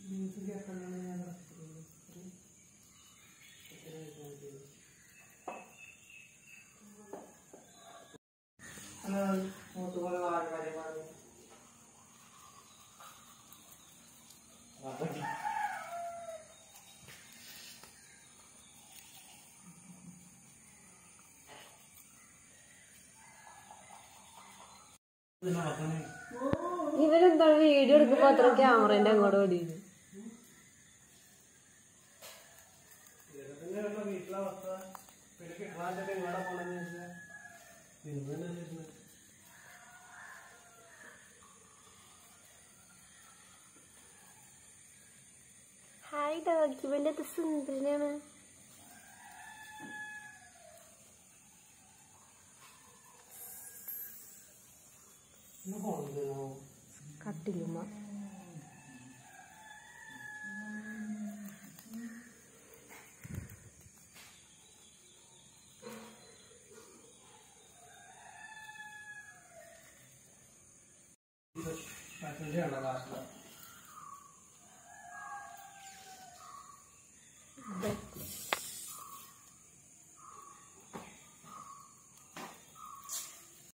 മൂത്തുപോലെ വാഴ കാര്യമാണ് ഇവരെന്താണ് വീഡിയോ എടുക്കുമ്പോ അത്ര ക്യാമറന്റെ അങ്ങോട്ട് ഓടിയത് വീട്ടിലെ അവസ്ഥ പിന്നെ കിട്ടണാൻ്റെ എങ്ങോട്ടാ പോണെന്ന് വെച്ചാൽ ഇന്ന് തന്നെ വരുന്നത് ഹായ് ഡോക്യുമെന്റ് അത് സുന്ദരനാണ് ഇന്ന് പോണെന്തോ കട്ടിലുമ്മ ഫാഷൻ്റെ ആണോ ക്ലാസ്സിൽ